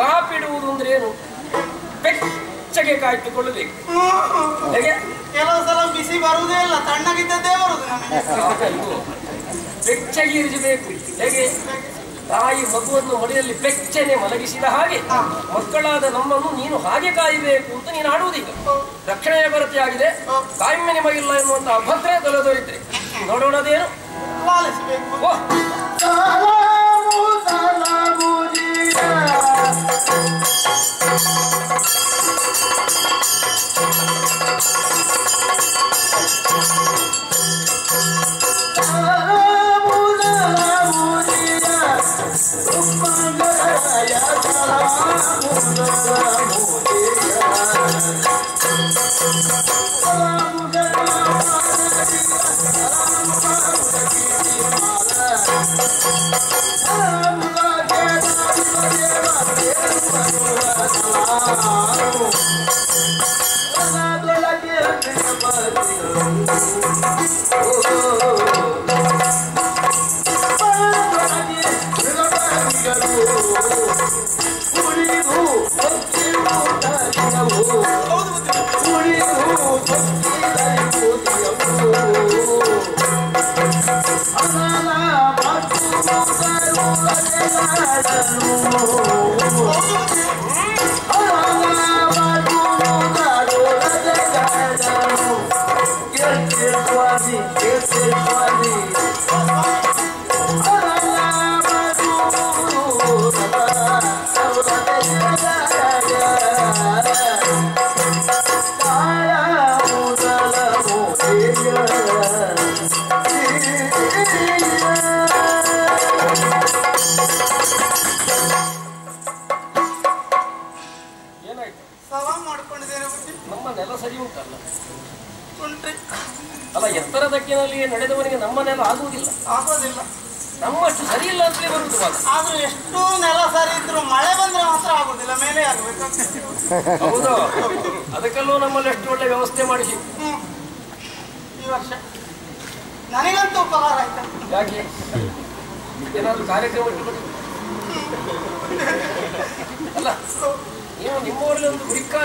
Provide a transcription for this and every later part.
ಕಾಪಿಡುವುದು ಅಂದ್ರೆ ಏನು ಬೆಚ್ಚಗೆ ಕಾಯ್ದುಕೊಳ್ಳಬೇಕು ಹೇಗೆ ಕೆಲವು ಸಲ ಬಿಸಿ ಬರುವುದೇ ಇಲ್ಲ ತಣ್ಣಗಿದ್ದದ್ದೇ ಬರುದು ನಮಗೆ ಇದು ಬೆಚ್ಚಗೆ ಇರಿಸಬೇಕು ಹೇಗೆ ತಾಯಿ ಮಗುವನ್ನು ಮಡಿಯಲ್ಲಿ ಬೆಚ್ಚನೆ ಮಲಗಿಸಿದ ಹಾಗೆ ಮಕ್ಕಳಾದ ನಮ್ಮನ್ನು ನೀನು ಹಾಗೆ ಕಾಯಬೇಕು ಅಂತ ನೀನು ಆಡುವುದೀಗ ರಕ್ಷಣೆಯ ಕೊರತೆ ಆಗಿದೆ ಕಾಯಿಮೆ ನಿಮಗಿಲ್ಲ ಎನ್ನುವಂತ ಅಭದ್ರ ತಲೆದೋರಿದ್ರೆ ನೋಡೋಣ ಅದೇನು ಲಾಲಿಸಬೇಕು ಓಹ್ ಸಲಾಮು ಸಲಾಮು ಜಿಯ ಸಲಾಮು ಸಲಾಮು ಜಿಯ ಉಮ್ಮಂಗರಾಯ ಸಲಾಮು ಸಲಾಮು ಜಿಯ ಸಲಾಮು ಏನಾಯ್ತು ಸಲಾಮ್ ಮಾಡ್ಕೊಂಡಿದ್ದೇನೆ ಬುದ್ಧಿ ನಮ್ಮ ನೆಲ ಸರಿ ಉಂಟಲ್ಲ ಉಂಟ್ರಿ ಅಲ್ಲ ಎತ್ತರ ದಕ್ಕಿನಲ್ಲಿ ನಡೆದವನಿಗೆ ನಮ್ಮ ನೆಲ ಆಗುವುದಿಲ್ಲ ಆಗೋದಿಲ್ಲ ನಮ್ಮಷ್ಟು ಸರಿ ಇಲ್ಲ ಅಂತಲೇ ಬರುವುದು ಮಾತು ಆದ್ರೂ ಎಷ್ಟು ನೆಲ ಸರಿ ಇದ್ರು ಮಳೆ ಬಂದ್ರೆ ಮಾತ್ರ ಆಗುದಿಲ್ಲ ಮೇಲೆ ಆಗ್ಬೇಕು ಹೌದು ಅದಕ್ಕೆಲ್ಲೂ ನಮ್ಮಲ್ಲಿ ಎಷ್ಟು ಒಳ್ಳೆ ವ್ಯವಸ್ಥೆ ಮಾಡಿಸಿ ಹ್ಮ್ ಈ ವರ್ಷ ನನಗಂತೂ ಉಪಕಾರ ಆಯ್ತು ಯಾಕೆ ಏನಾದ್ರು ಕಾರ್ಯಕ್ರಮ ಇಟ್ಟುಕೊಂಡು ಅಲ್ಲ ನೀವು ನಿಮ್ಮವರಲ್ಲಿ ಒಂದು ಗುರಿಕಾರ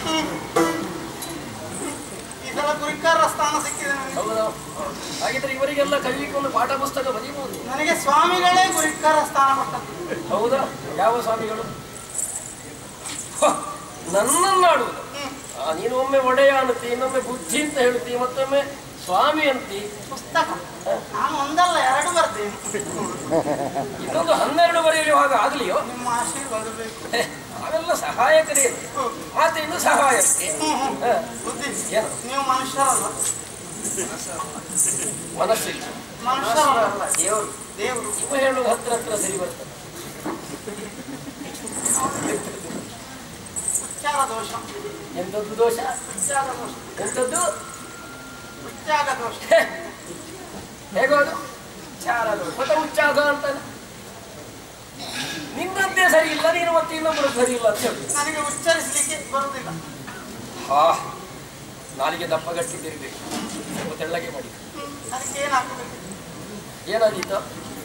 ಈ ಸಲ ಗುರಿಕಾರ ಸ್ಥಾನ ಸಿಕ್ಕಿದೆ ನನಗೆ ಹೌದಾ ಹಾಗಿದ್ರೆ ಇವರಿಗೆಲ್ಲ ಕಲಿಲಿಕ್ಕೆ ಒಂದು ಪಾಠ ಪುಸ್ತಕ ಬರೀಬಹುದು ನನಗೆ ಸ್ವಾಮಿಗಳೇ ಗುರಿಕಾರ ಸ್ಥಾನ ಕೊಟ್ಟದ್ದು ಹೌದಾ ಯಾವ ಸ್ವಾಮಿಗಳು ಹ, ನನ್ನನ್ನಾಡುವುದು ಆ, ನೀನು ಒಮ್ಮೆ ಒಡೆಯ ಅನ್ನತಿ ಇನ್ನೊಮ್ಮೆ ಬುದ್ಧಿ ಅಂತ ಹೇಳ್ತಿ ಮತ್ತೊಮ್ಮೆ ಸ್ವಾಮಿ ಅಂತಿ ಪುಸ್ತಕ ನಾನು ಒಂದಲ್ಲ ಎರಡು ಬರ್ತೇನೆ ಇನ್ನೊಂದು ಹನ್ನೆರಡು ಬರೆಯುವಾಗ ಆಗಲಿಯೋ ನಿಮ್ಮ ಆಶೀರ್ವಾದ ಬೇಕು ಹೆ, ಅವೆಲ್ಲ ಸಹಾಯಕರೇ ಮಾತಿನ ಸಹಾಯಕ್ಕೆ ಹ, ಬುದ್ಧಿ ಏನು ನೀವು ಮನುಷ್ಯರಲ್ಲ ಮನಸ್ಸಿಲ್ಲ ಮನುಷ್ಯರಲ್ಲ ದೇವರು ದೇವರು ಇವ ಹೇಳುವ ಹತ್ರ ಹತ್ರ ಸರಿ ಬರ್ತದೆ ಉಚ್ಚಾರ ದೋಷ ಎಂಥದ್ದು ದೋಷ ಉಚ್ಚಾರ ದೋಷ ಎಂಥದ್ದು ಉಚ್ಚಾಗ ದೋಷ ಹೆ, ಹೇಗೋ ಅದು ಉಚ್ಚಾರ ದೋಷ ಮತ್ತೆ ಉಚ್ಚಾಗ ಅಂತಾನೆ ನಿನ್ನದ್ದೇ ಸರಿ ಇಲ್ಲ ನೀನು ಮತ್ತೆ ಇನ್ನೊಬ್ಬರು ಸರಿ ಇಲ್ಲ ಅಂತ ಹೇಳಿ ನನಗೆ ಉಚ್ಚರಿಸಲಿಕ್ಕೆ ಬರುವುದಿಲ್ಲ ಹಾ ನಾಲಿಗೆ ದಪ್ಪ ಗಟ್ಟಿದ್ದಿರ್ಬೇಕು ಸ್ವಲ್ಪ ತೆಳ್ಳಗೆ ಮಾಡಿ ಹ್ಮ್. ಅದಕ್ಕೆ ಏನಾಗಬೇಕು ಏನಾದೀತು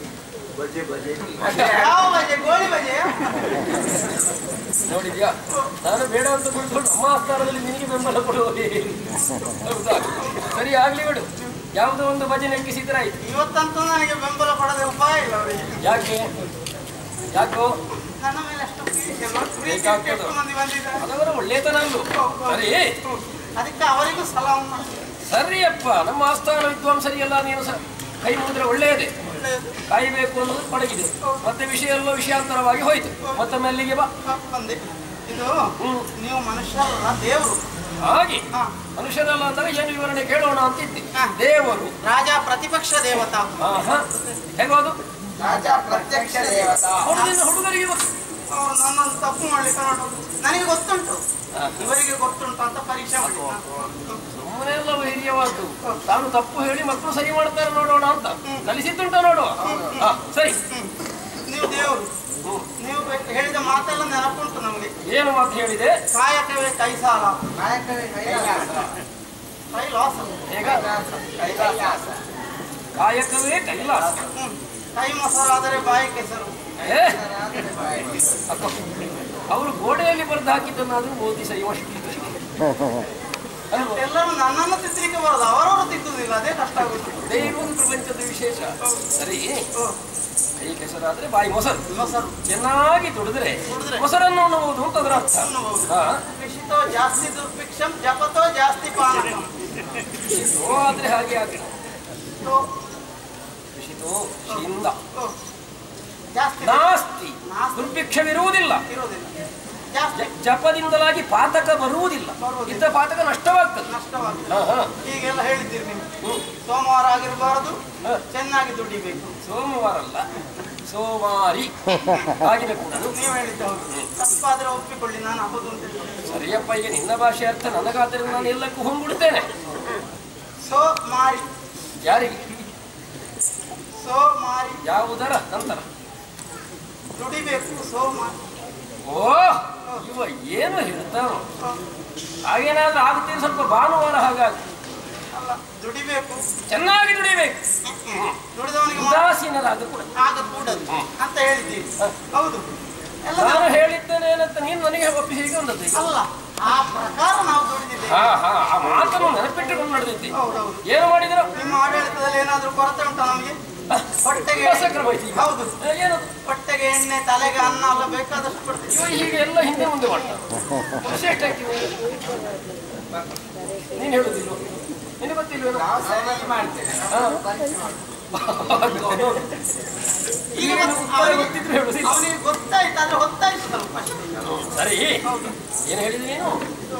ಯಾವ ಬಜೆ ಗೋಳಿ ಬಜೆ ನೋಡಿದ್ಯಾ ನಾನು ಬೇಡ ಅಂತ ಬಿಡ್ಕೊಂಡು ಅಮ್ಮ ಆಸ್ಥಾನದಲ್ಲಿ ನಿನಗೆ ಬೆಂಬಲ ಕೊಡುವುದೇ ಹೌದಾ ಸರಿ ಆಗ್ಲಿ ಬಿಡು ಯಾವುದೋ ಒಂದು ಭಜನೆ ಎಕ್ಕಿಸಿದ್ರಾಯ್ತು ಇವತ್ತಂತೂ ನನಗೆ ಬೆಂಬಲ ಕೊಡದೆ ಉಪಾಯ ಇಲ್ಲ ಅವರಿಗೆ ಯಾಕೆ ಯಾಕೋ ನನ್ನ ಮೇಲೆ ಅಷ್ಟು ಪ್ರೀತಿ ಅಲ್ವಾ? ಪ್ರೀತಿ ಬೇಕಾಗ್ತದೆ. ಎಷ್ಟು ಮಂದಿ ಬಂದಿದ್ದಾರೆ ಅದವರ ಒಳ್ಳೆತನ ಅಲ್ಲು ಸರಿ ಅದಕ್ಕೆ ಅವರಿಗೂ ಸಲಾಮ್ ಮಾಡಿ ಸರಿಯಪ್ಪ ನಮ್ಮ ಆಸ್ಥಾನ ವಿದ್ವಾಂಸರಿಗೆಲ್ಲ ನೀನು ಸ ಕೈ ಮುಗಿದ್ರೆ ಒಳ್ಳೆಯದೇ ಒಳ್ಳೆಯದು ಕಾಯಬೇಕು ಅನ್ನೋದು ಪಡಗಿದೆ ಮತ್ತೆ ವಿಷಯ ಎಲ್ಲ ವಿಷಯಾಂತರವಾಗಿ ಹೋಯ್ತು ಮತ್ತೊಮ್ಮೆ ಅಲ್ಲಿಗೆ ಬಾ ಹ, ಬಂದೆ ಇದು ಹ್ಮ್. ನೀವು ಮನುಷ್ಯರಲ್ಲ ದೇವರು ಹಾಗೆ ಹಾ. ಮನುಷ್ಯರಲ್ಲ ಅಂದಾಗ ಏನು ವಿವರಣೆ ಕೇಳೋಣ ಅಂತಿದ್ದೆ ಹಾ. ದೇವರು ರಾಜ ಪ್ರತಿಪಕ್ಷ ದೇವತಾ ಆಹಾ ಹೇಗೋದು ರಾಜ ಪ್ರತ್ಯಕ್ಷ ದೇವತಾ ಹುಡುಗರಿಂದ ಹುಡುಗರಿಗೆ ಗೊತ್ತು ಅವ್ರು ನನ್ನನ್ನು ತಪ್ಪು ಮಾಡ್ಲಿಕ್ಕೆ ನೋಡೋದು ನನಗೆ ಗೊತ್ತುಂಟು ಹಾ. ಇವರಿಗೆ ಗೊತ್ತುಂಟು ಅಂತ ಪರೀಕ್ಷೆ ಮಾಡಿ ಸುಮ್ಮನೆ ಎಲ್ಲ ಹಿರಿಯವಾದ್ದು ತಾನು ತಪ್ಪು ಹೇಳಿ ಮಕ್ಕಳು ಸರಿ ಮಾಡ್ತಾರೆ ನೋಡೋಣ ಅಂತ ಕಲಿಸಿದ್ದುಂಟ ನೋಡುವ ಹಾ, ಸರಿ ನೀವು ದೇವರು ಹ್ಮ್. ನೀವು ಬೆ- ಹೇಳಿದ ಮಾತೆಲ್ಲ ನೆನಪುಂಟು ನಮಗೆ ಏನು ಮಾತು ಹೇಳಿದೆ ಕಾಯಕವೇ ಕೈ ಸಾಲ ಕಾಯಕವೇ ಕೈಲಾಸ ಕೈ ಲಾಸ್ ಹೇಗ ಕೈಲಾಸ ಕಾಯಕವೇ ಕೈಲಾಸ ಹ್ಮ್. ಕೈ ಮೊಸರಾದರೆ ಬಾಯಿ ಕೆಸರು ಏ ಅಕ್ಕ ಅವರು ಗೋಡೆಯಲ್ಲಿ ಬರೆದು ಹಾಕಿದ್ದನ್ನಾದ್ರೂ ಓದಿ ಸರಿ ಅಷ್ಟು ಅಲ್ವಾ ಎಲ್ಲರೂ ನನ್ನನ್ನು ತಿದ್ದಲಿಕ್ಕೆ ಬರೋದು ಅವರವರು ತಿದ್ದುದಿಲ್ಲ ಅದೇ ಕಷ್ಟ ಆಗುತ್ತೆ ಅದೇ ಇರುವುದು ಪ್ರಪಂಚದ ವಿಶೇಷ ಸರಿ ಓ, ಕೈ ಕೆಸರಾದ್ರೆ ಬಾಯಿ ಮೊಸರು ಮೊಸರು ಚೆನ್ನಾಗಿ ತುಡಿದ್ರೆ ತುಳಿದ್ರೆ. ಮೊಸರನ್ನು ಉಣ್ಣಬಹುದು ಅಂತ ಅದರ ಅರ್ಥ ಉಣ್ಣಬಹುದು. ಹಾ ಕೃಷಿತೋ ಜಾಸ್ತಿ ದುರ್ಭಿಕ್ಷಂ ಜಪತೋ ಜಾಸ್ತಿ ಪಾನಕಂ ಕೃಷಿತೋ ಆದ್ರೆ ಹಾಗೆ ಆಗಿದೆ ಓ, ಕೃಷಿತೋ ಶಿಂದ ಓ, ಜಾಸ್ತಿ ನಾಸ್ತಿ ನಾಸ್ತಿ. ದುರ್ಭಿಕ್ಷವಿರುವುದಿಲ್ಲ ಇರೋದಿಲ್ಲ ಜಾಸ್ತಿ ಜ- ಜಪದಿಂದಲಾಗಿ ಪಾತಕ ಬರುವುದಿಲ್ಲ ಬರುವುದಿಲ್ಲ. ಇದ್ದ ಪಾತಕ ನಷ್ಟವಾಗ್ತದೆ ನಷ್ಟವಾಗ್ತದೆ ಹಾ, ಹಾ. ಹೀಗೆಲ್ಲ ಹೇಳಿದ್ದೀರಿ ನೀವು ಹ್ಮ್. ಸೋಮವಾರ ಆಗಿರಬಾರದು ಹಾ. ಚೆನ್ನಾಗಿ ದುಡಿಬೇಕು ಸೋಮವಾರ ಅಲ್ಲ ಸೋಮಾರಿ ಆಗಿರಬೇಕು ನಾನು ನೀವು ಹೇಳಿದ್ದು ಹೌದು ತಪ್ಪಾದ್ರೆ ಒಪ್ಪಿಕೊಳ್ಳಿ ನಾನು ಹೌದು ಅಂತ ಹೇಳಿ ಸರಿಯಪ್ಪ ಈಗ ನಿನ್ನ ಭಾಷೆ ಅರ್ಥ ನನಗಾದ್ದರಿಂದ ನಾನು ಎಲ್ಲಕ್ಕೂ ಹೊಂಬಿಡ್ತೇನೆ ಸೋ ಮಾರಿ ಯಾರಿಗೆ ಸೋ ಮಾರಿ ಯಾವುದರ ನಂತರ ದುಡಿಬೇಕು ಸೋ ಮಾರಿ ಓ ಇವ ಏನು ಹೇಳ್ತಾನೋ ಹಾಗೇನಾದ್ರೂ ಆಗುತ್ತೇನೆ ಸ್ವಲ್ಪ ಭಾನುವಾರ ಹಾಗಾಗಿ ಅಲ್ಲ ದುಡಿಬೇಕು ಚೆನ್ನಾಗಿ ದುಡಿಬೇಕು ದುಡಿದವನಿಗೆ ಮಾತ್ರ ಉದಾಸೀನರಾಗ ಕೂಡ ಆಗ ಕೂಡದು ಅಂತ ಹೇಳಿದ್ದೀರಿ ಹೌದು ಎಲ್ಲ ನಾನು ಹೇಳಿದ್ದೇನೆ ಏನಂತ ನೀನು ನನಗೆ ಒಪ್ಪಿಸಿ ಹೇಗೆ ಒಂದದ್ದು ಈಗ ಅಲ್ಲ ಆ ಪ್ರಕಾರ ನಾವು ದುಡಿದಿದ್ದೇವೆ ಹಾ ಹಾ ಆ ಮಾತನ್ನು ನೆನಪಿಟ್ಟುಕೊಂಡು ನಡೆದಿದ್ದೆ ಹೌದೌದು ಏನು ಮಾಡಿದ್ರು ನಿಮ್ಮ ಆಡಳಿತದಲ್ಲಿ ಏನಾದ್ರೂ ಕೊರತೆ ಉಂಟಾ ನಮಗೆ ಹೊಟ್ಟೆಗೆ ಹೊಸಕ್ರ ಹೋಯ್ತು ಈಗ. ಹೌದು ಏನು ಹೊಟ್ಟೆಗೆ ಎಣ್ಣೆ ತಲೆಗೆ ಅನ್ನ ಎಲ್ಲ ಬೇಕಾದಷ್ಟು ಕೊಡ್ತೀವಿ ಇವ ಹೀಗೆ ಎಲ್ಲ ಹಿಂದೆ ಮುಂದೆ ಮಾಡ್ತಾರೆ ವಿಶೇಷ ನೀನು ಹೇಳುದಿಲ್ಲ ನಿನಗೆ ಗೊತ್ತಿಲ್ವೇನೋ ನಾವು ಸರಿ ಮಾಡ್ತೇವೆ ಹಾ. ಈಗ ಈಗ ಮತ್ತೆ ಉತ್ತರ ಗೊತ್ತಿದ್ರೆ ಹೇಳುದಿಲ್ಲ ಅವನಿಗೆ ಗೊತ್ತಾಯ್ತು ಆದ್ರೆ ಹೊತ್ತಾಯ್ತು ಸ್ವಲ್ಪ ಅಷ್ಟೇ. ಸರಿ ಹೌದು ಏನು ಹೇಳಿದ್ರಿ ನೀನು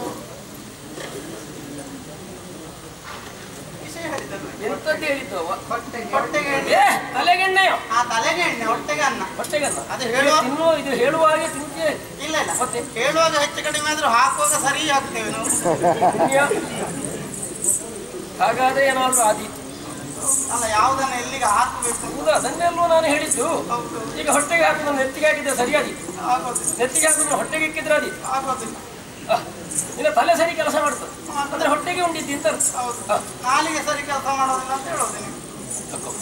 ವಿಷಯ ಹೇಳಿದ್ದಲ್ಲ ಎಂತದ್ದು ಹೇಳಿದ್ದು ಅವ ಹೊಟ್ಟೆಗೆ ಎಣ್ಣೆ ಏ ತಲೆಗೆಣ್ಣೆಯೋ ಆ ತಲೆಗೆ ಎಣ್ಣೆ ಹೊಟ್ಟೆಗೆ ಅನ್ನ ಹೊಟ್ಟೆಗಲ್ಲ ಅದು ಹೇಳುವ ತಿನ್ನು ಇದು ಹೇಳುವಾಗೆ ತಿಂತೆ ಇಲ್ಲ ಇಲ್ಲ ಮತ್ತೆ? ಹೇಳುವಾಗ ಹೆಚ್ಚು ಕಡಿಮೆ ಆದ್ರೂ ಹಾಕುವಾಗ ಸರಿ ಹಾಕ್ತೇವೆ ನಾವು ಪುಣ್ಯ. ಹಾಗಾದ್ರೆ ಏನಾದ್ರೂ ಆದೀತು ಅಲ್ಲ ಯಾವುದನ್ನ ಎಲ್ಲಿಗೆ ಹಾಕಬೇಕು ಹೌದಾ ಅದನ್ನೆಲ್ಲೂ ನಾನು ಹೇಳಿದ್ದು ಹೌದು ಈಗ ಹೊಟ್ಟೆಗೆ ಹಾಕಿದ ನೆತ್ತಿಗೆ ಹಾಕಿದ್ರೆ ಸರಿಯಾದೀತು ಆಗೋದಿಲ್ಲ ನೆತ್ತಿಗೆ ಹಾಕಿದ್ರೆ ಹೊಟ್ಟೆಗೆ ಇಕ್ಕಿದ್ರೆ ಆದೀತು ಆಗೋದಿಲ್ಲ ಅಹ್, ನಿನ್ನ ತಲೆ ಸರಿ ಕೆಲಸ ಮಾಡ್ತದೆ ಅಂದ್ರೆ ಹೊಟ್ಟೆಗೆ ಉಂಡಿದ್ದು ಅಂತ ಅರ್ಥ ಹೌದು ಅಹ್, ನಾಲಿಗೆ ಸರಿ ಕೆಲಸ ಮಾಡೋದಿಲ್ಲ ಅಂತ ಹೇಳೋದು ನೀವು ತಕೋ.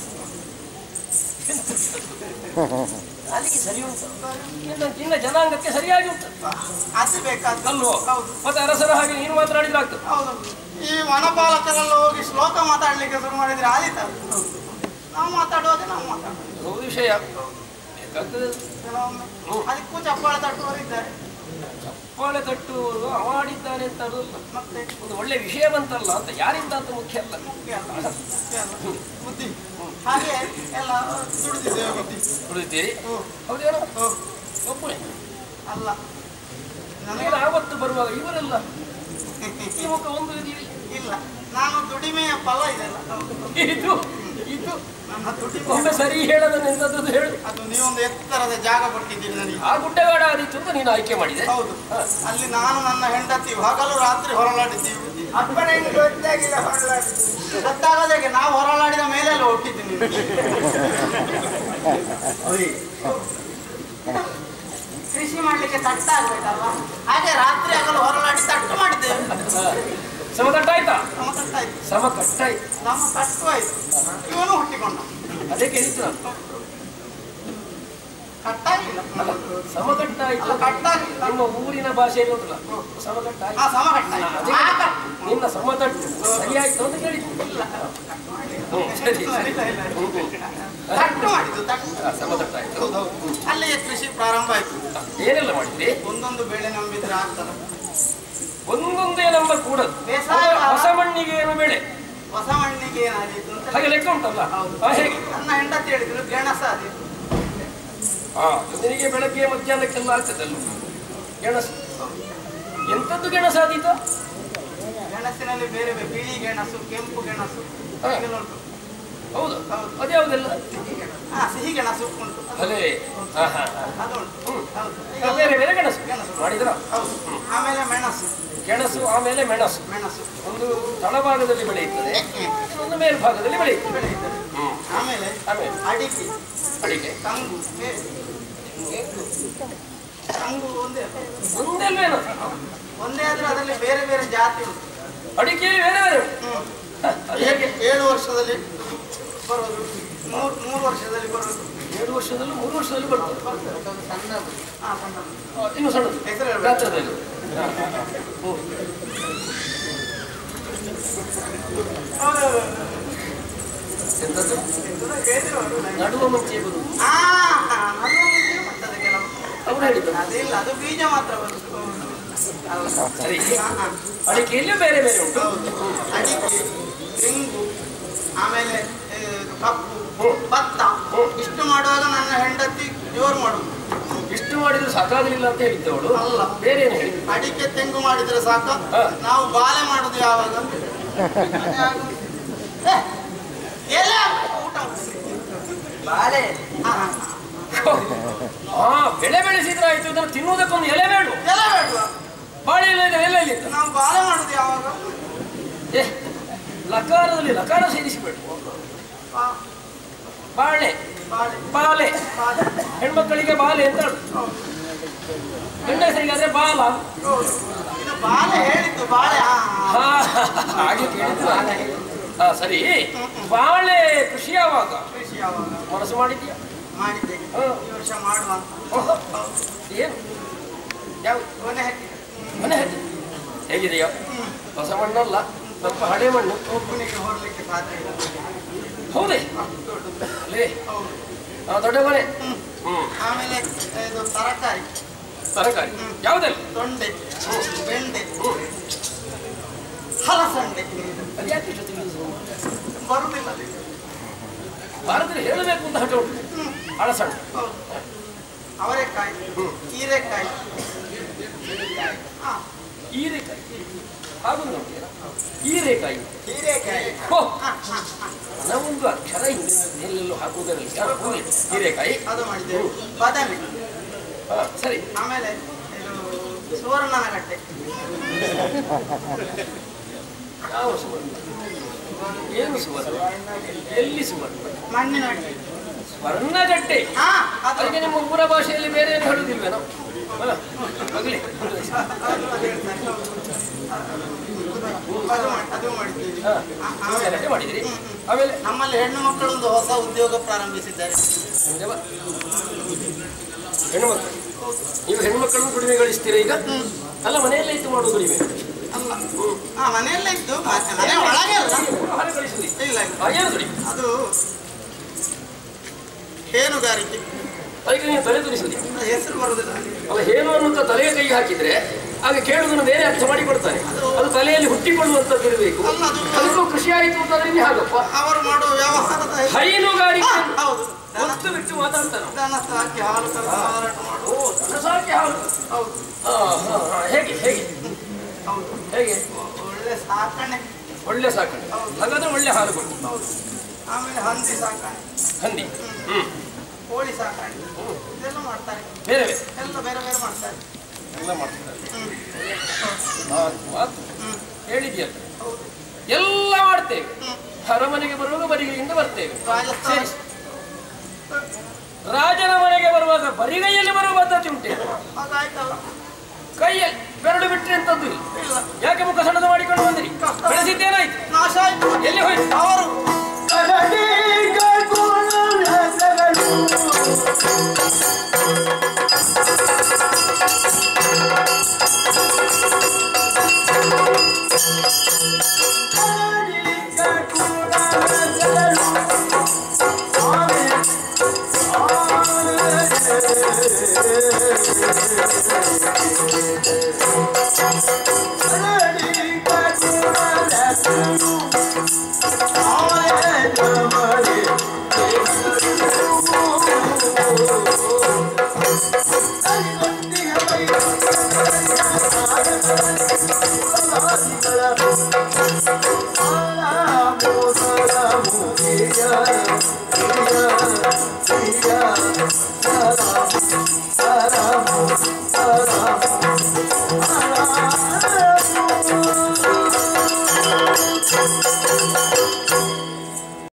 ಅಲ್ಲಿಗೆ ಸರಿ ಉಂಟು ಇನ್ನು ಇನ್ನು ಜನಾಂಗಕ್ಕೆ ಸರಿಯಾಗಿ ಉಂಟು ಅದು ಬೇಕಾದ ಅಲ್ವೋ ಹೌದು ಮತ್ತೆ ಅರಸರ ಹಾಗೆ ನೀನು ಮಾತನಾಡಿದ್ರೆ ಆಗ್ತದೆ ಹೌದು ಈ ವನಪಾಲಕರೆಲ್ಲ ಹೋಗಿ ಶ್ಲೋಕ ಮಾತಾಡ್ಲಿಕ್ಕೆ ಶುರು ಮಾಡಿದ್ರೆ ಆದೀತ ನಾವು ಮಾತಾಡುವಾಗ ನಾವು ಮಾತಾಡೋದು ಹೌದು ವಿಷಯ ಬೇಕಾಗ್ತದೆ ಕೆಲವೊಮ್ಮೆ ಹ್ಮ್. ಅದಕ್ಕೂ ಚಪ್ಪಾಳೆ ತಟ್ಟುವವರು ಇದ್ದಾರೆ ಚಪ್ಪಾಳೆ ತಟ್ಟುವವರು ಅವಾಡಿದ್ದಾನೆ ಅಂತ ಅಲ್ಲ ಮತ್ತೆ ಒಂದು ಒಳ್ಳೆ ವಿಷಯ ಬಂತಲ್ಲ ಅಂತ ಯಾರಿಂದ ಅಂತ ಮುಖ್ಯ ಅಲ್ಲ ಮುಖ್ಯ ಅಲ್ಲ. ಮುಖ್ಯ ಅಲ್ಲ. ಬುದ್ಧಿ ಹಾಗೆ ಎಲ್ಲ ದುಡಿದಿದ್ದೇವೆ ಬುದ್ಧಿ ಉಳಿದಿದ್ದೀರಿ ಹ್ಮ್. ಹೌದೇನೋ ಹ್ಮ್. ಒಬ್ಬನೇ ಅಲ್ಲ ನನಗೆ ನನಗೆ ಆವತ್ತು ಬರುವಾಗ ಇವರೆಲ್ಲ ಈ ಮುಖ ಒಂದು ಇರಲಿ ಇಲ್ಲ ನಾನು ದುಡಿಮೆಯ ಫಲ ಇದೆಲ್ಲ ಹೌದು. ಇದು ಇದು ನನ್ನ ದುಡಿಮೆ ಒಮ್ಮೆ ಸರಿ ಹೇಳದ ನಿಂತದ್ದು ಹೇಳು ಅದು ನೀವೊಂದು ಎತ್ತರದ ಜಾಗ ಕೊಟ್ಟಿದ್ದೀರಿ ನನಗೆ ಆ ಗುಡ್ಡಗಾಡ ಆದೀತು ಅಂತ ನೀನು ಆಯ್ಕೆ ಮಾಡಿದೆ ಹೌದು ಅಲ್ಲಿ ನಾನು ನನ್ನ ಹೆಂಡತಿ ಹಗಲು ರಾತ್ರಿ ಹೊರಲಾಡಿದ್ದೀವಿ ಬುದ್ಧಿ ಅಪ್ಪನ ಗೊತ್ತಾಗಿಲ್ಲ ಹೊರಲಾಡಿ ಗೊತ್ತಾಗದಾಗೆ ನಾವು ಹೊರಲಾಡಿದ ಮೇಲೆ ಅಲ್ಲಿ ಹುಟ್ಟಿದ್ದೀನಿ ಕೃಷಿ ಮಾಡ್ಲಿಕ್ಕೆ ತಟ್ಟಾಗ್ಬೇಕಲ್ವ ಹಾಗೆ ರಾತ್ರಿ ಹಗಲು ಹೊರಲಾಡಿ ತಟ್ಟು ಮಾಡಿದ್ದೇವೆ ಸಮ ಕಟ್ಟಾಯ್ತಾ ನಮ್ಮ ತಟ್ಟಾಯ್ತು ಸಮ ಕಟ್ಟಾಯ್ತು ನಮ್ಮ ತಟ್ಟು ಆಯ್ತು ಇವನು ಹುಟ್ಟಿಕೊಂಡ ಅದೇ ಕೇಳಿತ್ತು ನಾನು ಕಟ್ಟಾಗಿಲ್ಲ ಅಲ್ಲ ಸಮ ಕಟ್ಟಾಯ್ತು ಅಲ್ಲ, ಕಟ್ಟಾಗಿಲ್ಲ ನಿಮ್ಮ ಊರಿನ ಭಾಷೆಯಲ್ಲಿ ಉಂಟಲ್ಲ ಸಮ ಕಟ್ಟಾಯ್ತು ಆ ಸಮ ಕಟ್ಟಾಯ್ತು ಅದೇ ಆ ಕಟ್- ನಿನ್ನ ಸಮತಟ್ಟು ಸರಿಯಾಯ್ತು ಅಂತ ಕೇಳಿದ್ದು ಇಲ್ಲ. ಹ್ಮ್, ಸರಿ ಇಲ್ಲ, ಸರಿ ಇಲ್ಲ, ಇಲ್ಲ. ತಟ್ಟು ಮಾಡಿದ್ದು ತಟ್ಟು ಆ, ಸಮತಟ್ಟಾಯ್ತು ಹೌದೌದು ಅಲ್ಲಿಯೇ ಕೃಷಿ ಪ್ರಾರಂಭ ಆಯ್ತು ಏನೆಲ್ಲ ಮಾಡಿದ್ರಿ ಒಂದೊಂದು ಬೆಳೆ ನಂಬಿದ್ರೆ ಆಗ್ತದ ಒಂದೊಂದೇ ನಂಬರ್ ಕೂಡದು ಬೇಸಾಯ ಹೊಸ ಮಣ್ಣಿಗೆ ಏನು ಬೆಳೆ ಹೊಸ ಮಣ್ಣಿಗೆ ಏನಾದೀತು ಅಂತ ಹಾಗೆ ಲೆಕ್ಕ ಉಂಟಲ್ಲ ಹೌದು ಆ, ಹೇಗೆ ನನ್ನ ಹೆಂಡತಿ ಹೇಳಿದ್ರು ಗೆಣಸ ಆದೀತು ಹಾ ನಿನಗೆ ಬೆಳಗ್ಗೆ ಮಧ್ಯಾಹ್ನಕ್ಕೆಲ್ಲ ಆಗ್ತದಲ್ಲ ಗೆಣಸು ಎಂತದ್ದು ಗೆಣಸು ಆದೀತು ಗೆಣಸಿನಲ್ಲಿ ಬೇರೆ ಬೇರೆ ಬಿಳಿ ಗೆಣಸು ಕೆಂಪು ಗೆಣಸು ಹಾ. ಹೀಗೆಲ್ಲ ಉಂಟು ಹೌದು ಹೌದು. ಅದ್ಯಾವುದೆಲ್ಲ ಹಾ ಸಿಹಿ ಗೆಣಸು ಉಂಟು ಅದು- ಅದೇ ಹಾ ಹಾ ಹಾ. ಅದು ಉಂಟು ಹ್ಮ್. ಹೌದು ಈಗ ಬೇರೆ ಬೇರೆ ಗೆಣಸು ಗೆಣಸು. ಮಾಡಿದ್ರ ಹೌದು ಆಮೇಲೆ ಮೆಣಸು ಗೆಣಸು ಆಮೇಲೆ ಮೆಣಸು ಮೆಣಸು ಒಂದು ತಳಭಾಗದಲ್ಲಿ ಬೆಳೆಯುತ್ತದೆ ಇನ್ನೊಂದು ಮೇಲ್ಭಾಗದಲ್ಲಿ ಬೆಳೆಯುತ್ತದೆ ಬೆಳೆಯುತ್ತದೆ ಹ್ಮ್. ಆಮೇಲೆ ಆಮೇಲೆ ಅಡಿಕೆ ಅಡಿಕೆ ಕಂಗು ಬೇರೆ. ಕಂಗು ಒಂದೇ ಒಂದೆಲ್ವೇನು ಒಂದೇ ಆದ್ರೆ ಅದರಲ್ಲಿ ಬೇರೆ ಬೇರೆ ಜಾತಿ ಉಂಟು ಅಡಿಕೆಯಲ್ಲಿ ಬೇರೆ ಬೇರೆ ಉಂಟು. ಹ್ಮ್. ಹ, ಅದು ಹೇಗೆ ಏಳು ವರ್ಷದಲ್ಲಿ ಬರೋದು ಮೂರು ಮೂರು ವರ್ಷದಲ್ಲಿ ಬರೋದು ಎರಡು ವರ್ಷದಲ್ಲಿ ಮೂರು ವರ್ಷದಲ್ಲಿ ಬರ್ತದೆ ಸಣ್ಣದು ಹಾ ಸಣ್ಣದು ಆ, ಇನ್ನು ಸಣ್ಣದು ಹೆಸರು ಹೇಳ್ಬೇಕು. ಗಾತ್ರದಲ್ಲಿ ಹಾ, ಹ್ಞೂ. ಎಂತದ್ದು ನಡುವ ಮುಂಚೆ ಬರುವುದು ಆ, ಅದು ಮುಂಚೆ ಬರ್ತದೆ ಕೆಲವು ಅವ್ರು ಹೇಳಿದ್ದು ಅದಿಲ್ಲ ಅದು ಬೀಜ ಮಾತ್ರ ಬರುದು ಹೌದು. ಸರಿ ಹಾ, ಹಾ. ಅಡಿಕೆಯಲ್ಲೂ ಬೇರೆ ಬೇರೆ ಉಂಟು ಹೌದು. ಅಡಿಕೆ ತೆಂಗು ಆಮೇಲೆ ಇದು ಕಬ್ಬು ಹ್ಮ್. ಭತ್ತ ಹ್ಮ್. ಇಷ್ಟು ಮಾಡುವಾಗ ನನ್ನ ಹೆಂಡತಿ ಜೋರು ಮಾಡುದು ಇಷ್ಟು ಮಾಡಿದ್ರು ಸಾಕಾಗಲಿಲ್ಲ ಅಂತ ಹೇಳಿದ್ದವಳು ಅಲ್ಲ. ಬೇರೆ ಏನು ಹೇಳಿ ಅಡಿಕೆ ತೆಂಗು ಮಾಡಿದ್ರೆ ಸಾಕ ಹಾ. ನಾವು ಬಾಳೆ ಮಾಡುದು ಯಾವಾಗ ಏ, ಎಲೆ ಹಾಕ್ಬೇಕು ಊಟ ಬಾಳೆ ಹಾ ಬೆಳೆ ಬೆಳೆಸಿದ್ರೆ ಆಯ್ತು ಇದನ್ನು ತಿನ್ನುವುದಕ್ಕೊಂದು ಎಲೆ ಬೇಡ ಎಲೆ ಬೇಡವಾ ಬಾಳೆ ಎಲೆ ಇದೆ, ಎಲೆ ಎಲ್ಲಿಂದ ನಾವು ಬಾಳೆ ಮಾಡುದು ಯಾವಾಗ ಏ ಲಕಾರದಲ್ಲಿ ಲಕಾರ ಸೇರಿಸಬೇಡ ಬಾ- ಬಾಳೆ ಬಾಳೆ ಬಾಲೆ ಬಾಳೆ ಹೆಣ್ಮಕ್ಕಳಿಗೆ ಬಾಲೆ ಅಂತ ಹೇಳು. ಹೌದು. ಗಂಡಸರಿಗಾದ್ರೆ ಬಾಲ ಹೌದು. ಇದು ಬಾಳೆ ಹೇಳಿದ್ದು ಬಾಳೆ ಹಾ, ಹಾ. ಹಾ, ಹಾಗೆ ಕೇಳಿದ್ರು ಹಾ ಸರಿ ಬಾಳೆ ಕೃಷಿ ಯಾವಾಗ ಕೃಷಿ ಯಾವಾಗ ಮನಸ್ಸು ಮಾಡಿದ್ಯಾ ಮಾಡಿದ್ದೇನೆ ಹಾ. ಈ ವರ್ಷ ಮಾಡುವ ಅಂತ. ಓಹೋ, ಹೌದು. ಏನು ಯಾವ ಕೊನೆ ಹಾಕಿ ಮನೆ ಹತ್ತಿ ಹೇಗಿದೆಯೋ ಹೊಸ ಮಣ್ಣಲ್ಲ ಸ್ವಲ್ಪ ಹಳೆ ಮಣ್ಣು ಒಬ್ಬನಿಗೆ ಹೊರಲಿಕ್ಕೆ ಸಾಧ್ಯ ಇಲ್ಲ ಹೌದೇ ಅಷ್ಟು ದೊಡ್ಡದು. ಅಲ್ಲೇ ಹೌದು ಆ, ದೊಡ್ಡ ಮನೆ ಹ್ಮ್. ಹ್ಮ್ ಆಮೇಲೆ ಇದು ತರಕಾರಿ ತರಕಾರಿ ಯಾವುದಲ್ಲ ತೊಂಡೆ ಬೆಂಡೆ ಹಲಸಂಡೆ ಅದು ಯಾಕೆ ಇಷ್ಟು ತಿಳಿದು ಬರುದಿಲ್ಲ ಅದು. ಭಾರತದಲ್ಲಿ ಹೇಳಬೇಕು ಅಂತ ಹಠ ಉಂಟು ಹ್ಮ್. ಅಳಸಣ್ಣ ಹೌದು ಅವರೆಕಾಯಿ ಹೀರೆಕಾಯಿ ಹಾ ಹೀರೆಕಾಯಿ ಹಾಗೊಂದು ಉಂಟೇನ ಹೀರೆಕಾಯಿ ಹೀರೆಕಾಯಿ ಹೋ ಹಾ, ಹಾ, ಹಾ. ನಾವೊಂದು ಅಕ್ಷರ ಹಿಂದಿನ ಎಲ್ಲೆಲ್ಲೂ ಹಾಕುವುದರಲ್ಲಿ ಹಾ, ಹೋಗ್ಲಿ. ಹೀರೆಕಾಯಿ ಅದು ಮಾಡಿದ್ದೇವೆ ಬದನೆ ಹಾ, ಸರಿ ಆಮೇಲೆ ಇದು ಸುವರ್ಣನ ಗಡ್ಡೆ ಯಾವ ಸುವರ್ಣ ಏನು ಸುವರ್ಣ ಎಲ್ಲಿ ಸುವರ್ಣ ಮಣ್ಣಿನ ಗಡ್ಡೆ ಸ್ವರ್ಣಗಡ್ಡೆ ಹಾ ಅದು ಅದಕ್ಕೆ ನಿಮ್ಮ ಊರ ಭಾಷೆಯಲ್ಲಿ ಬೇರೆ ಏನು ಹೇಳುದಿಲ್ವೇನೋ ಅಲ್ಲ ಹೋಗ್ಲಿ ಅದು ಹೇಳ್ತಾರೆ. ಅದು ಮಾಡಿ- ಅದು ಮಾಡಿದ್ದೀವಿ ಹಾ, ಆ- ಗಡ್ಡೆ ಆಮೇಲೆ ಮಾಡಿದಿರಿ ಆಮೇಲೆ ನಮ್ಮಲ್ಲಿ ಹೆಣ್ಣು ಮಕ್ಕಳೊಂದು ಹೊಸ ಉದ್ಯೋಗ ಪ್ರಾರಂಭಿಸಿದ್ದಾರೆ ದೇವ. ಹೆಣ್ಣುಮಕ್ಕಳು ನೀವು ಹೆಣ್ಮಕ್ಕಳನ್ನು ದುಡಿಮೆ ಗಳಿಸ್ತೀರಾ ಈಗ ಅಲ್ಲ ಮನೆಯಲ್ಲೇ ಇತ್ತು ಮಾಡುವ ದುಡಿಮೆ ಅಲ್ಲ ಹಾ ಮನೆಯಲ್ಲೇ ಇದ್ದು ಮ- ಮನೆ ಒಳಗೆ ಅಲ್ಲ ಆಹಾರ ಗಳಿಸುವುದಿ ಇಲ್ಲ ಇಲ್ಲ ಆ, ಏನು ದುಡಿಮೆ ಅದು ಹೇನುಗಾರಿಕೆ ಅದಕ್ಕೆ ನೀವು ತಲೆ ತುರಿಸುವುದಿ ಅದು ಹೆಸರು ಬರುದಿಲ್ಲ ಅಲ್ಲ ಏನು ಅನ್ನುವಂತ ತಲೆಗೆ ಕೈ ಹಾಕಿದ್ರೆ ಆಗ ಕೇಳುವುದನ್ನು ಬೇರೆ ಅರ್ಥ ಮಾಡಿ ಕೊಡ್ತಾರೆ ಅದು ತಲೆಯಲ್ಲಿ ಹುಟ್ಟಿಕೊಳ್ಳುವಂತದ್ದು ಇರಬೇಕು ಅಲ್ಲ ಅದು ಅದಕ್ಕೂ ಕೃಷಿ ಆಯಿತು ಅಂತಂದ್ರೆ ಹಾಗಪ್ಪ ಅವರು ಮಾಡುವ ವ್ಯವಹಾರದ ಹೆಸರು. ಹೈನುಗಾರಿಕೆ ಹಾ, ಹೌದು ದನ ಒತ್ತು ಬಿಟ್ಟು ಮಾತಾಡ್ತಾನೆ ಅವ್ನು. ದನ ಸಾಕಿ ಹಾಲು ಕರೆದು ಮಾರಾಟ ಮಾಡುವ ಓ ದನ ಸಾಕಿ ಹಾಲು ಹೌದು ಹಾ, ಹಾ, ಹಾ. ಹೇಗೆ ಹೇಗೆ ಹೌದು ಹೇಗೆ ಒಳ್ಳೆ ಸಾಕಣೆ ಒಳ್ಳೆ ಸಾಕಣೆ ಹಾಗಾದ್ರೆ ಒಳ್ಳೆ ಹಾಲು ಕೊಟ್ಟು ಹೌದು ಆಮೇಲೆ ಹಂದಿ ಸಾಕಣೆ ಹಂದಿ ಹ್ಮ್ ಕೋಳಿ ಸಾಕಣೆ ಇದೆಲ್ಲ ಮಾಡ್ತಾರೆ ಬೇರೆ ಬೇರೆ ಎಲ್ಲ ಬೇರೆ ಬೇರೆ ಮಾಡ್ತಾರೆ ಎಲ್ಲ ಮಾಡ್ತಿದ್ದಾರೆ ಹ್ಮ್ ಮಾತು ಮಾತು ಹ್ಮ್ ಹೇಳಿದ್ಯಲ್ಲ ಹೌದು ಎಲ್ಲ ಮಾಡ್ತೇವೆ ಹ್ಮ್ ಅರಮನೆಗೆ ಬರುವಾಗ ಬರಿಗೈಯಿಂದ ಬರ್ತೇವೆ ರಾಜಸ್ಥಾನ ಸರಿ. ರಾಜನ ಮನೆಗೆ ಬರುವಾಗ ಬರಿಗೈಯಲ್ಲಿ ಬರುವ ಪದ್ಧತಿ ಉಂಟೆ ಅದಾಯ್ತಲ್ಲ ಕೈಯಲ್ಲಿ ಬೆರಳು ಬಿಟ್ಟರೆ ಅಂತದ್ದು ಇಲ್ಲ ಇಲ್ಲ ಯಾಕೆ ಮುಖ ಸಣ್ಣದು ಮಾಡಿಕೊಂಡು ಬಂದಿರಿ ಬೆಳೆಸಿದ್ದೇನಾಯ್ತು ನಾಶ ಆಯ್ತು ಎಲ್ಲಿ ಹೋಯ್ತು ಅವರು